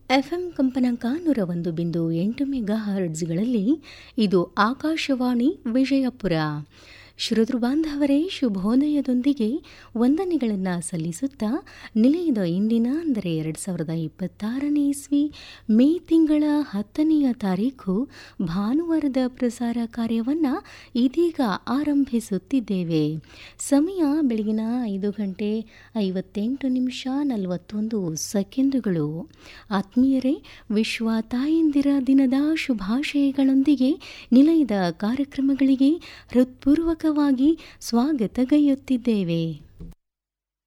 FM ಕಂಪನಾಂಕ ನೂರ ಒಂದು ಬಿಂದು ಎಂಟು ಮೆಗಾ ಹರ್ಡ್ಸ್ಗಳಲ್ಲಿ ಇದು ಆಕಾಶವಾಣಿ ವಿಜಯಪುರ ಶ್ರೋತೃ ಬಾಂಧವರೇ ಶುಭೋದಯದೊಂದಿಗೆ ವಂದನೆಗಳನ್ನು ಸಲ್ಲಿಸುತ್ತಾ ನಿಲಯದ ಇಂದಿನ ಅಂದರೆ ಎರಡು ಸಾವಿರದ ಇಪ್ಪತ್ತಾರನೇ ಇಸ್ವಿ ಮೇ ತಿಂಗಳ ಹತ್ತನೆಯ ತಾರೀಖು ಭಾನುವಾರದ ಪ್ರಸಾರ ಕಾರ್ಯವನ್ನು ಇದೀಗ ಆರಂಭಿಸುತ್ತಿದ್ದೇವೆ ಸಮಯ ಬೆಳಗಿನ ಐದು ಗಂಟೆ ಐವತ್ತೆಂಟು ನಿಮಿಷ ನಲವತ್ತೊಂದು ಸೆಕೆಂಡುಗಳು ಆತ್ಮೀಯರೇ ವಿಶ್ವ ತಾಯಂದಿರ ದಿನದ ಶುಭಾಶಯಗಳೊಂದಿಗೆ ನಿಲಯದ ಕಾರ್ಯಕ್ರಮಗಳಿಗೆ ಹೃತ್ಪೂರ್ವಕವಾಗಿ ಸ್ವಾಗತಗೈಯುತ್ತಿದ್ದೇವೆ